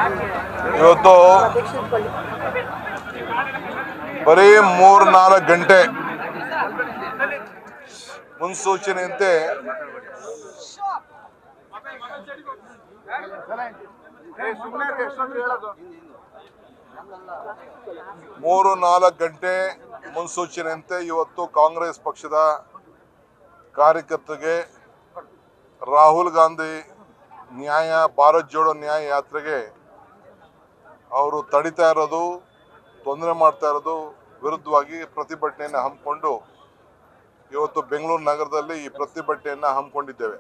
ಇವತ್ತು ಬರೀ ಮೂರ್ ನಾಲ್ಕು ಗಂಟೆ ಮುನ್ಸೂಚನೆಯಂತೆ ಮೂರು ನಾಲ್ಕು ಗಂಟೆ ಮುನ್ಸೂಚನೆಯಂತೆ ಇವತ್ತು ಕಾಂಗ್ರೆಸ್ ಪಕ್ಷದ ಕಾರ್ಯಕರ್ತರಿಗೆ ರಾಹುಲ್ ಗಾಂಧಿ ನ್ಯಾಯ ಭಾರತ್ ಜೋಡೋ ನ್ಯಾಯ ಯಾತ್ರೆಗೆ ಅವರು ತಡಿತಾ ಇರೋದು ತೊಂದರೆ ಮಾಡ್ತಾ ಇರೋದು ವಿರುದ್ಧವಾಗಿ ಪ್ರತಿಭಟನೆಯನ್ನು ಹಮ್ಮಿಕೊಂಡು ಇವತ್ತು ಬೆಂಗಳೂರು ನಗರದಲ್ಲಿ ಈ ಪ್ರತಿಭಟನೆಯನ್ನು ಹಮ್ಮಿಕೊಂಡಿದ್ದೇವೆ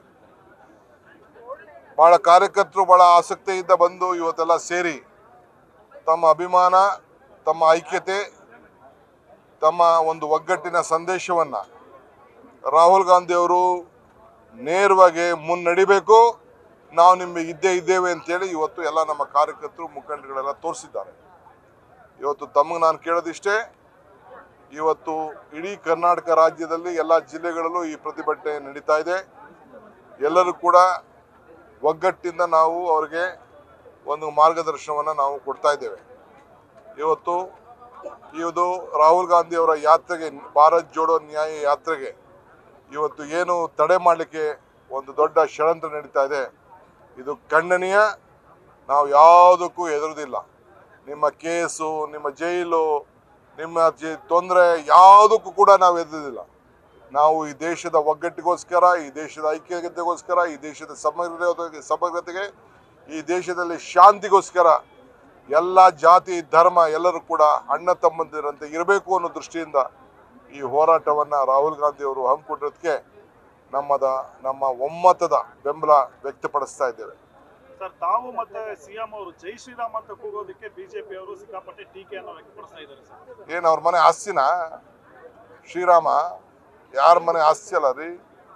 ಬಹಳ ಕಾರ್ಯಕರ್ತರು ಬಹಳ ಆಸಕ್ತಿಯಿಂದ ಬಂದು ಇವತ್ತೆಲ್ಲ ಸೇರಿ ತಮ್ಮ ಅಭಿಮಾನ ತಮ್ಮ ಐಕ್ಯತೆ ತಮ್ಮ ಒಂದು ಒಗ್ಗಟ್ಟಿನ ಸಂದೇಶವನ್ನು ರಾಹುಲ್ ಗಾಂಧಿ ಅವರು ನೇರವಾಗಿ ಮುನ್ನಡಿಬೇಕು ನಾವು ನಿಮಗೆ ಇದ್ದೇ ಇದ್ದೇವೆ ಅಂತೇಳಿ ಇವತ್ತು ಎಲ್ಲ ನಮ್ಮ ಕಾರ್ಯಕರ್ತರು ಮುಖಂಡಗಳೆಲ್ಲ ತೋರಿಸಿದ್ದಾರೆ ಇವತ್ತು ತಮಗೆ ನಾನು ಕೇಳೋದಿಷ್ಟೇ ಇವತ್ತು ಇಡೀ ಕರ್ನಾಟಕ ರಾಜ್ಯದಲ್ಲಿ ಎಲ್ಲ ಜಿಲ್ಲೆಗಳಲ್ಲೂ ಈ ಪ್ರತಿಭಟನೆ ನಡೀತಾ ಇದೆ ಎಲ್ಲರೂ ಕೂಡ ಒಗ್ಗಟ್ಟಿಂದ ನಾವು ಅವರಿಗೆ ಒಂದು ಮಾರ್ಗದರ್ಶನವನ್ನು ನಾವು ಕೊಡ್ತಾ ಇದ್ದೇವೆ ಇವತ್ತು ಇದು ರಾಹುಲ್ ಗಾಂಧಿ ಅವರ ಯಾತ್ರೆಗೆ ಭಾರತ್ ಜೋಡೋ ನ್ಯಾಯ ಯಾತ್ರೆಗೆ ಇವತ್ತು ಏನು ತಡೆ ಮಾಡಲಿಕ್ಕೆ ಒಂದು ದೊಡ್ಡ ಷಡ್ಯಂತ್ರ ನಡೀತಾ ಇದೆ ಇದು ಖಂಡನೀಯ ನಾವು ಯಾವುದಕ್ಕೂ ಹೆದರುದಿಲ್ಲ ನಿಮ್ಮ ಕೇಸು ನಿಮ್ಮ ಜೈಲು ನಿಮ್ಮ ಜಿ ತೊಂದರೆ ಯಾವುದಕ್ಕೂ ಕೂಡ ನಾವು ಹೆದರುದಿಲ್ಲ ನಾವು ಈ ದೇಶದ ಒಗ್ಗಟ್ಟಿಗೋಸ್ಕರ ಈ ದೇಶದ ಐಕ್ಯತೆಗೋಸ್ಕರ ಈ ದೇಶದ ಸಮಗ್ರ ಸಮಗ್ರತೆಗೆ ಈ ದೇಶದಲ್ಲಿ ಶಾಂತಿಗೋಸ್ಕರ ಎಲ್ಲ ಜಾತಿ ಧರ್ಮ ಎಲ್ಲರೂ ಕೂಡ ಅಣ್ಣ ತಮ್ಮಂದಿರಂತೆ ಇರಬೇಕು ಅನ್ನೋ ದೃಷ್ಟಿಯಿಂದ ಈ ಹೋರಾಟವನ್ನು ರಾಹುಲ್ ಗಾಂಧಿ ಅವರು ಹಮ್ಮಿಕೊಂಡಿರೋದಕ್ಕೆ ನಮ್ಮದ ನಮ್ಮ ಒಮ್ಮತದ ಬೆಂಬಲ ವ್ಯಕ್ತಪಡಿಸ್ತಾ ಇದ್ದೇವೆ ಸರ್ ತಾವು ಮತ್ತೆ ಸಿಎಂ ಅವರು ಜೈ ಶ್ರೀರಾಮ್ ಅಂತ ಕೂಗೋದಕ್ಕೆ ಬಿಜೆಪಿ ಅವರು ಸಿಕ್ಕಾಪಟ್ಟೆ ಟೀಕೆಯನ್ನು ವ್ಯಕ್ತಪಡಿಸ್ತಾ ಇದ್ದಾರೆ ಸರ್ ಏನು ಅವ್ರ ಮನೆ ಆಸ್ತಿನ ಶ್ರೀರಾಮ ಯಾರ ಮನೆ ಆಸ್ತಿ ಅಲ್ಲ ರೀ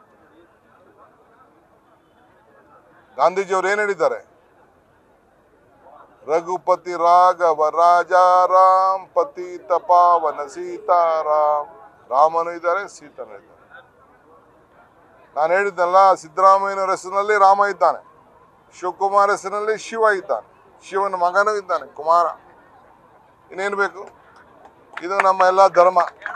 ಗಾಂಧೀಜಿಯವ್ರು ಏನ್ ಹೇಳಿದ್ದಾರೆ ರಘುಪತಿ ರಾಘವ ರಾಜಾರಾಮ್ ಪತಿತ ಪಾವನ ಸೀತಾರಾಮ್ ರಾಮನು ಇದ್ದಾರೆ ಸೀತನು ಇದ್ದಾರೆ ನಾನು ಹೇಳಿದ್ದಲ್ಲ ಸಿದ್ದರಾಮಯ್ಯನವರ ಹೆಸರಿನಲ್ಲಿ ರಾಮ ಇದ್ದಾನೆ ಶಿವಕುಮಾರ್ ಹೆಸರಿನಲ್ಲಿ ಶಿವ ಇದ್ದಾನೆ ಶಿವನ ಮಗನೂ ಇದ್ದಾನೆ ಕುಮಾರ ಇನ್ನೇನು ಬೇಕು ಇದು ನಮ್ಮ ಎಲ್ಲ ಧರ್ಮ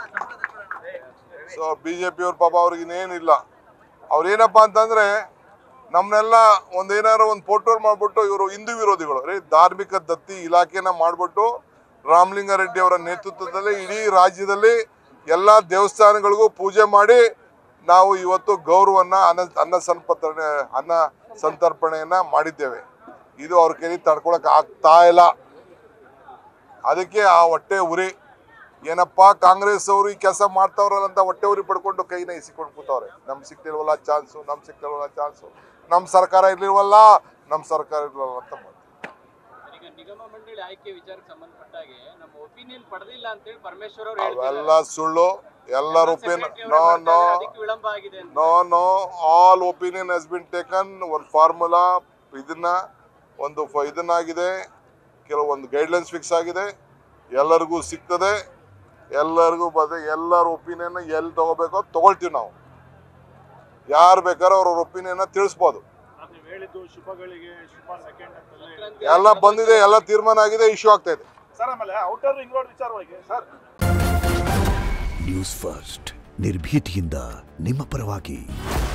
ಸೊ ಬಿ ಜೆ ಪಿಯವ್ರ ಪಾಪ ಅವ್ರಿಗೆ ಇನ್ನೇನಿಲ್ಲ ಅವ್ರು ಏನಪ್ಪ ಅಂತಂದ್ರೆ ನಮ್ಮನ್ನೆಲ್ಲ ಒಂದೇನಾರು ಒಂದು ಫೋಟೋ ಮಾಡ್ಬಿಟ್ಟು ಇವರು ಹಿಂದೂ ವಿರೋಧಿಗಳು ರೀ ಧಾರ್ಮಿಕ ದತ್ತಿ ಇಲಾಖೆನ ಮಾಡ್ಬಿಟ್ಟು ರಾಮಲಿಂಗಾರೆಡ್ಡಿ ಅವರ ನೇತೃತ್ವದಲ್ಲಿ ಇಡೀ ರಾಜ್ಯದಲ್ಲಿ ಎಲ್ಲ ದೇವಸ್ಥಾನಗಳಿಗೂ ಪೂಜೆ ಮಾಡಿ ನಾವು ಇವತ್ತು ಗೌರವನ್ನ ಅನ್ನ ಅನ್ನ ಸಂಪರ್ಪಣೆ ಅನ್ನ ಸಂತರ್ಪಣೆಯನ್ನ ಮಾಡಿದ್ದೇವೆ ಇದು ಅವ್ರ ಕೈಲಿ ತಡ್ಕೊಳಕ್ ಆಗ್ತಾ ಇಲ್ಲ ಅದಕ್ಕೆ ಆ ಹೊಟ್ಟೆ ಉರಿ ಏನಪ್ಪ ಕಾಂಗ್ರೆಸ್ ಅವರು ಈ ಕೆಲಸ ಮಾಡ್ತಾವ್ರಲ್ಲ ಅಂತ ಹೊಟ್ಟೆ ಉರಿ ಪಡ್ಕೊಂಡು ಕೈನ ಇಸಿಕೊಂಡು ಕೂತವ್ರೆ ನಮ್ ಸಿಕ್ತಿಲ್ವಲ್ಲ ಚಾನ್ಸು ನಮ್ ಸಿಕ್ತಿಲ್ವಲ್ಲ ಚಾನ್ಸು ನಮ್ ಸರ್ಕಾರ ಇರ್ಲಿಲ್ವಲ್ಲ ನಮ್ ಸರ್ಕಾರ ಇರ್ಲಿಲ್ವಲ್ಲ ಅಂತ ಮಾಡ್ತಾರೆ. ಈಗ ನಿಗಮ ಮಂಡಳಿ ಆಯ್ಕೆ ವಿಚಾರಕ್ಕೆ ಸಂಬಂಧಪಟ್ಟ ಹಾಗೆ ನಮ್ಮ ಒಪಿನಿಯನ್ ಪಡೆದಿಲ್ಲ ಅಂತೇಳಿ ಪರಮೇಶ್ವರ್ ಅವರು ಅವೆಲ್ಲ ಸುಳ್ಳು ಎಲ್ಲರ ಒಪಿನಿಯನ್ ನೋ ನೋ ಅದಕ್ಕೆ ವಿಳಂಬ ಆಗಿದೆ ಅಂತ no no all opinion has been taken ಒಂದು ಫಾರ್ಮುಲಾ ಇದನ್ನ ಒಂದು ಫ- ಇದನ್ನಾಗಿದೆ ಕೆಲವೊಂದು ಗೈಡ್ಲೈನ್ಸ್ ಫಿಕ್ಸ್ ಆಗಿದೆ ಎಲ್ಲರಿಗೂ ಸಿಗ್ತದೆ ಎಲ್ಲರಿಗೂ ಬದ ಎಲ್ಲರ ಒಪಿನಿಯನ್ ಎಲ್ಲಿ ತಗೋಬೇಕೋ ತಗೊಳ್ತೀವಿ ನಾವು ಯಾರು ಬೇಕಾದ್ರೆ ಅವ್ರವ್ರ ಒಪಿನಿಯನ್ ತಿಳಿಸ್ಬೋದು ಅದು ನೀವು ಹೇಳಿದ್ದು ಶುಭಗಳಿಗೆ ಶುಭ ಸೆಕೆಂಡ್ ಅಂತಲೇ ಸಂಕ್ರಾಂತಿ ಎಲ್ಲ ಬಂದಿದೆ ಎಲ್ಲ ತೀರ್ಮಾನ ಆಗಿದೆ ಇಶ್ಯೂ ಆಗ್ತಾ ಇದೆ ಸರ್ ಆಮೇಲೆ ಔಟರ್ ರಿಂಗ್ ರೋಡ್ ವಿಚಾರವಾಗಿ ಸರ್ ನ್ಯೂಸ್ ಫಸ್ಟ್ ನಿರ್ಭೀತಿಯಿಂದ ನಿಮ್ಮ ಪರವಾಗಿ